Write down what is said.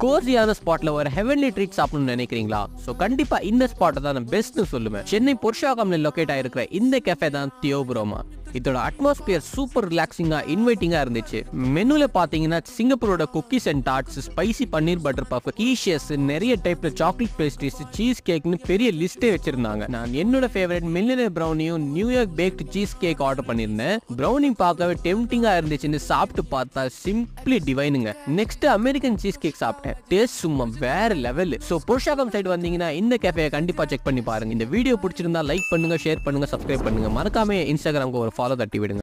கோசியான ஸ்பாட்ல ஒரு heavenly treat சாப்பிடணும்னு நினைக்கிறீங்களா சோ கண்டிப்பா இந்த ஸ்பாட்டை தான் நான் பெஸ்ட்னு சொல்லுவேன் சென்னை பொர்ஷாகம்ல லொகேட் ஆயிருக்கிற இந்த கேஃபே தான் தியோபுரோமா இதோட அட்மாஸ்பியர் சூப்பர் ரிலாக்ஸிங்கா இன்வைட்டிங்கா இருந்துச்சு மெனுல பாத்தீங்கன்னா சிங்கப்பூரோட cookies and tarts spicy paneer butter puff quiches நிறைய டைப்ல சாக்லேட் பேஸ்ட்ரிஸ் சீஸ் கேக்னு பெரிய லிஸ்டே வச்சிருந்தாங்க நான் என்னோட ஃபேவரட் மில்லியனர் ப்ரௌனியும் New York baked cheesecake order பண்ணியிருந்தேன் ப்ரௌனி பார்க்கவே டெம்டிங்கா இருந்துச்சுன்னு சாப்பிட்டு பார்த்தா சிம்பிளி டிவைனுங்க நெக்ஸ்ட் அமெரிக்கன் சீஸ் கேக் சாப்பிட்டேன் டேஸ்ட் சும்மா வேற லெவல் ஸோ புருஷாகம் சைடு வந்தீங்கன்னா இந்த கேஃபே கண்டிப்பா செக் பண்ணி பாருங்க இந்த வீடியோ பிடிச்சிருந்தா லைக் பண்ணுங்க ஷேர் பண்ணுங்க சப்ஸ்கிரைப் பண்ணுங்க மறக்காம இன்ஸ்டாகிராமுக்கு ஒரு ஃபாலோ தட்டி விடுங்க